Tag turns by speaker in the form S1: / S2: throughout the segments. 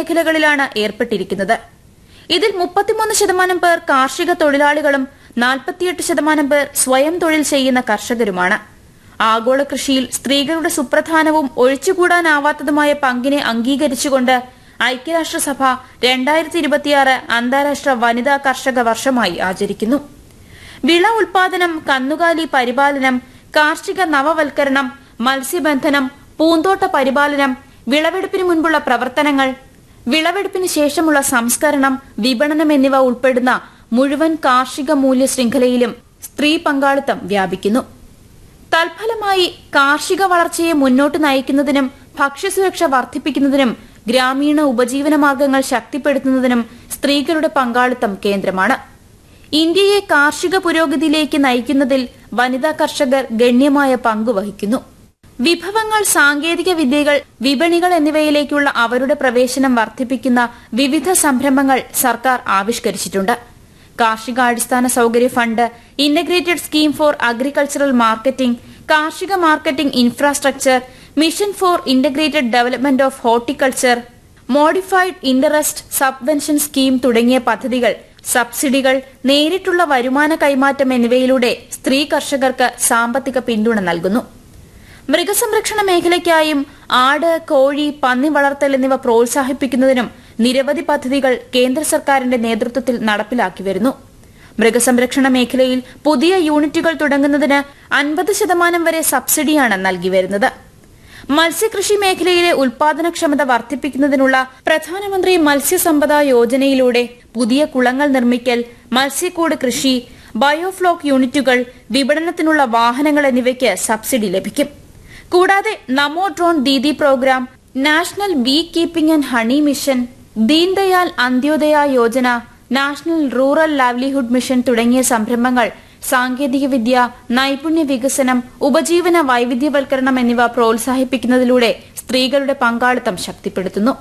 S1: മേഖലകളിലാണ് ഏർപ്പെട്ടിരിക്കുന്നത് ഇതിൽ മുപ്പത്തിമൂന്ന് ശതമാനം പേർ കാർഷിക തൊഴിലാളികളും നാൽപ്പത്തിയെട്ട് ശതമാനം പേർ സ്വയം തൊഴിൽ ചെയ്യുന്ന കർഷകരുമാണ് ആഗോള കൃഷിയിൽ സ്ത്രീകളുടെ സുപ്രധാനവും ഒഴിച്ചുകൂടാനാവാത്തതുമായ പങ്കിനെ അംഗീകരിച്ചുകൊണ്ട് ഐക്യരാഷ്ട്രസഭ രണ്ടായിരത്തി ഇരുപത്തിയാറ് അന്താരാഷ്ട്ര വനിതാ കർഷക വർഷമായി ആചരിക്കുന്നു വിള ഉൽപാദനം കന്നുകാലി പരിപാലനം കാർഷിക നവവൽക്കരണം മത്സ്യബന്ധനം പൂന്തോട്ട പരിപാലനം വിളവെടുപ്പിന് മുൻപുള്ള പ്രവർത്തനങ്ങൾ വിളവെടുപ്പിന് ശേഷമുള്ള സംസ്കരണം വിപണനം എന്നിവ ഉൾപ്പെടുന്ന മുഴുവൻ കാർഷിക മൂല്യ ശൃംഖലയിലും സ്ത്രീ പങ്കാളിത്തം വ്യാപിക്കുന്നു തൽഫലമായി കാർഷിക വളർച്ചയെ മുന്നോട്ട് നയിക്കുന്നതിനും ഭക്ഷ്യസുരക്ഷ വർദ്ധിപ്പിക്കുന്നതിനും ഗ്രാമീണ ഉപജീവന മാർഗങ്ങൾ ശക്തിപ്പെടുത്തുന്നതിനും സ്ത്രീകളുടെ പങ്കാളിത്തം കേന്ദ്രമാണ് ഇന്ത്യയെ കാർഷിക പുരോഗതിയിലേക്ക് നയിക്കുന്നതിൽ വനിതാ കർഷകർ ഗണ്യമായ പങ്കുവഹിക്കുന്നു വിഭവങ്ങൾ സാങ്കേതിക വിദ്യകൾ വിപണികൾ എന്നിവയിലേക്കുള്ള അവരുടെ പ്രവേശനം വർദ്ധിപ്പിക്കുന്ന വിവിധ സംരംഭങ്ങൾ സർക്കാർ ആവിഷ്കരിച്ചിട്ടുണ്ട് കാർഷികാടിസ്ഥാന സൌകര്യ fund integrated scheme for agricultural marketing കാർഷിക marketing infrastructure mission for integrated development of horticulture modified interest subvention scheme തുടങ്ങിയ പദ്ധതികൾ സബ്സിഡികൾ നേരിട്ടുള്ള വരുമാന കൈമാറ്റം എന്നിവയിലൂടെ സ്ത്രീ കർഷകർക്ക് സാമ്പത്തിക പിന്തുണ നൽകുന്നു മൃഗസംരക്ഷണ മേഖലയ്ക്കായും ആട് കോഴി പന്നി വളർത്തൽ എന്നിവ പ്രോത്സാഹിപ്പിക്കുന്നതിനും നിരവധി പദ്ധതികൾ കേന്ദ്ര സർക്കാരിന്റെ നേതൃത്വത്തിൽ നടപ്പിലാക്കി വരുന്നു മൃഗസംരക്ഷണ മേഖലയിൽ പുതിയ യൂണിറ്റുകൾ തുടങ്ങുന്നതിന് അൻപത് ശതമാനം വരെ സബ്സിഡിയാണ് നൽകി വരുന്നത് മത്സ്യകൃഷി മേഖലയിലെ ഉൽപാദനക്ഷമത വർദ്ധിപ്പിക്കുന്നതിനുള്ള പ്രധാനമന്ത്രി മത്സ്യസമ്പദ യോജനയിലൂടെ പുതിയ കുളങ്ങൾ നിർമ്മിക്കൽ മത്സ്യക്കൂട് കൃഷി ബയോഫ്ലോക്ക് യൂണിറ്റുകൾ വിപണനത്തിനുള്ള വാഹനങ്ങൾ എന്നിവയ്ക്ക് സബ്സിഡി ലഭിക്കും കൂടാതെ Namo drone Didi programme national beekeeping and honey mission Deendayal Antyodaya Yojana national rural livelihood mission തുടങ്ങിയ സംരംഭങ്ങൾ സാങ്കേതികവിദ്യ നൈപുണ്യ വികസനം ഉപജീവന വൈവിധ്യവൽക്കരണം എന്നിവ പ്രോത്സാഹിപ്പിക്കുന്നതിലൂടെ സ്ത്രീകളുടെ പങ്കാളിത്തം ശക്തിപ്പെടുത്തുന്നു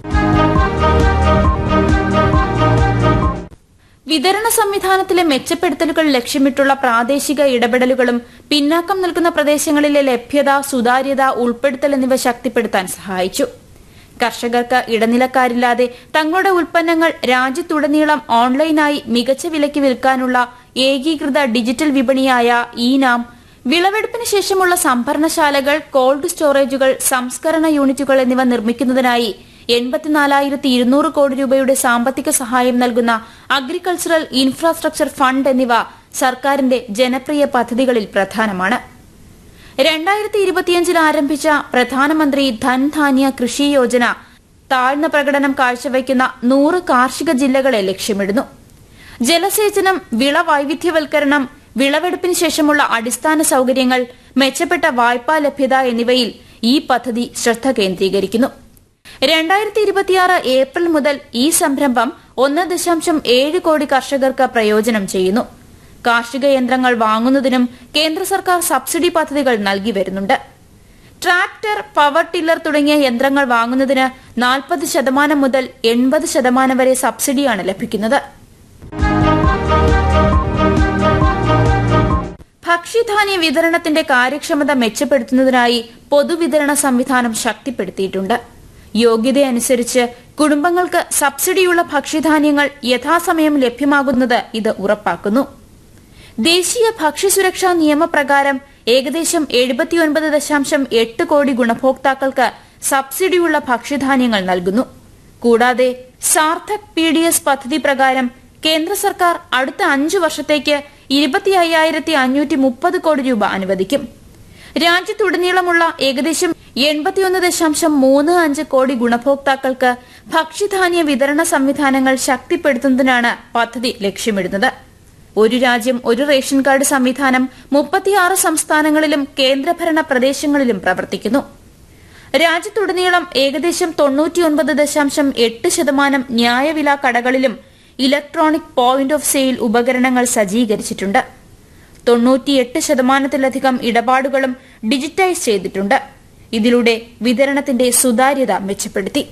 S1: വിതരണ സംവിധാനത്തിലെ മെച്ചപ്പെടുത്തലുകൾ ലക്ഷ്യമിട്ടുള്ള പ്രാദേശിക ഇടപെടലുകളും പിന്നാക്കം നിൽക്കുന്ന പ്രദേശങ്ങളിലെ ലഭ്യത സുതാര്യത ഉൾപ്പെടുത്തൽ എന്നിവ ശക്തിപ്പെടുത്താൻ സഹായിച്ചു കർഷകർക്ക് ഇടനിലക്കാരില്ലാതെ തങ്ങളുടെ ഉൽപ്പന്നങ്ങൾ രാജ്യത്തുടനീളം ഓൺലൈനായി മികച്ച വിലയ്ക്ക് വിൽക്കാനുള്ള ഏകീകൃത ഡിജിറ്റൽ വിപണിയായ ഈനാം വിളവെടുപ്പിന് ശേഷമുള്ള സംഭരണശാലകൾ കോൾഡ് സ്റ്റോറേജുകൾ സംസ്കരണ യൂണിറ്റുകൾ എന്നിവ നിർമ്മിക്കുന്നതിനായി എൺപത്തിനാലായിരത്തി ഇരുന്നൂറ് കോടി രൂപയുടെ സാമ്പത്തിക സഹായം നൽകുന്ന അഗ്രികൾച്ചറൽ ഇൻഫ്രാസ്ട്രക്ചർ ഫണ്ട് എന്നിവ സർക്കാരിന്റെ ജനപ്രിയ പദ്ധതികളിൽ പ്രധാനമാണ് രണ്ടായിരത്തി ഇരുപത്തിയഞ്ചിൽ ആരംഭിച്ച പ്രധാനമന്ത്രി ധൻധാന്യ കൃഷി യോജന താഴ്ന്ന പ്രകടനം കാഴ്ചവയ്ക്കുന്ന നൂറ് കാർഷിക ജില്ലകളെ ലക്ഷ്യമിടുന്നു ജലസേചനം വിള വൈവിധ്യവൽക്കരണം വിളവെടുപ്പിന് ശേഷമുള്ള അടിസ്ഥാന സൌകര്യങ്ങൾ മെച്ചപ്പെട്ട വായ്പാ ലഭ്യത എന്നിവയിൽ ഈ പദ്ധതി ശ്രദ്ധ കേന്ദ്രീകരിക്കുന്നു രണ്ടായിരത്തി ഇരുപത്തിയാറ് ഏപ്രിൽ മുതൽ ഈ സംരംഭം ഒന്ന് ദശാംശം ഏഴ് കോടി കർഷകർക്ക് പ്രയോജനം ചെയ്യുന്നു കാർഷിക യന്ത്രങ്ങൾ വാങ്ങുന്നതിനും കേന്ദ്ര സർക്കാർ സബ്സിഡി പദ്ധതികൾ നൽകി വരുന്നുണ്ട് ട്രാക്ടർ പവർ ടില്ലർ തുടങ്ങിയ യന്ത്രങ്ങൾ വാങ്ങുന്നതിന് നാൽപ്പത് ശതമാനം മുതൽ എൺപത് ശതമാനം വരെ സബ്സിഡിയാണ് ലഭിക്കുന്നത് ഭക്ഷ്യധാന്യ വിതരണത്തിന്റെ കാര്യക്ഷമത മെച്ചപ്പെടുത്തുന്നതിനായി പൊതുവിതരണ സംവിധാനം ശക്തിപ്പെടുത്തിയിട്ടുണ്ട് യോഗ്യതയനുസരിച്ച് കുടുംബങ്ങൾക്ക് സബ്സിഡിയുള്ള ഭക്ഷ്യധാന്യങ്ങൾ യഥാസമയം ലഭ്യമാകുന്നത് ഇത് ഉറപ്പാക്കുന്നു ദേശീയ ഭക്ഷ്യസുരക്ഷാ നിയമപ്രകാരം ഏകദേശം എഴുപത്തിയൊൻപത് ദശാംശം എട്ട് കോടി ഗുണഭോക്താക്കൾക്ക് സബ്സിഡിയുള്ള ഭക്ഷ്യധാന്യങ്ങൾ നൽകുന്നു കൂടാതെ സാർത്ഥക് പി ഡി എസ് പദ്ധതി പ്രകാരം കേന്ദ്ര സർക്കാർ അടുത്ത അഞ്ചു വർഷത്തേക്ക് ഇരുപത്തി അയ്യായിരത്തി അഞ്ഞൂറ്റി മുപ്പത് കോടി രൂപ അനുവദിക്കും രാജ്യത്തുടനീളമുള്ള ഏകദേശം എൺപത്തിയൊന്ന് ദശാംശം മൂന്ന് അഞ്ച് കോടി ഗുണഭോക്താക്കൾക്ക് ഭക്ഷ്യധാന്യ വിതരണ സംവിധാനങ്ങൾ ശക്തിപ്പെടുത്തുന്നതിനാണ് പദ്ധതി ലക്ഷ്യമിടുന്നത് ഒരു രാജ്യം ഒരു റേഷൻ കാർഡ് സംവിധാനം മുപ്പത്തിയാറ് സംസ്ഥാനങ്ങളിലും കേന്ദ്രഭരണ പ്രദേശങ്ങളിലും പ്രവർത്തിക്കുന്നു രാജ്യത്തുടനീളം ഏകദേശം തൊണ്ണൂറ്റിയൊൻപത് ദശാംശം എട്ട് ശതമാനം ന്യായവില കടകളിലും ഇലക്ട്രോണിക് പോയിന്റ് ഓഫ് സെയിൽ ഉപകരണങ്ങൾ സജ്ജീകരിച്ചിട്ടുണ്ട് തൊണ്ണൂറ്റിയെട്ട് ശതമാനത്തിലധികം ഇടപാടുകളും ഡിജിറ്റൈസ് ചെയ്തിട്ടുണ്ട് ഇതിലൂടെ വിതരണത്തിന്റെ സുതാര്യത മെച്ചപ്പെടുത്തി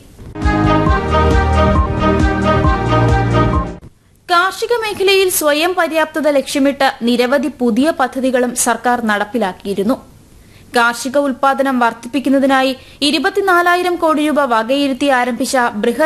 S1: കാർഷിക മേഖലയിൽ സ്വയം പര്യാപ്തത ലക്ഷ്യമിട്ട് നിരവധി പുതിയ പദ്ധതികളും സർക്കാർ നടപ്പിലാക്കിയിരുന്നു കാർഷിക ഉൽപാദനം വർദ്ധിപ്പിക്കുന്നതിനായി ഇരുപത്തിനാലായിരം കോടി രൂപ വകയിരുത്തി ആരംഭിച്ച ബൃഹത്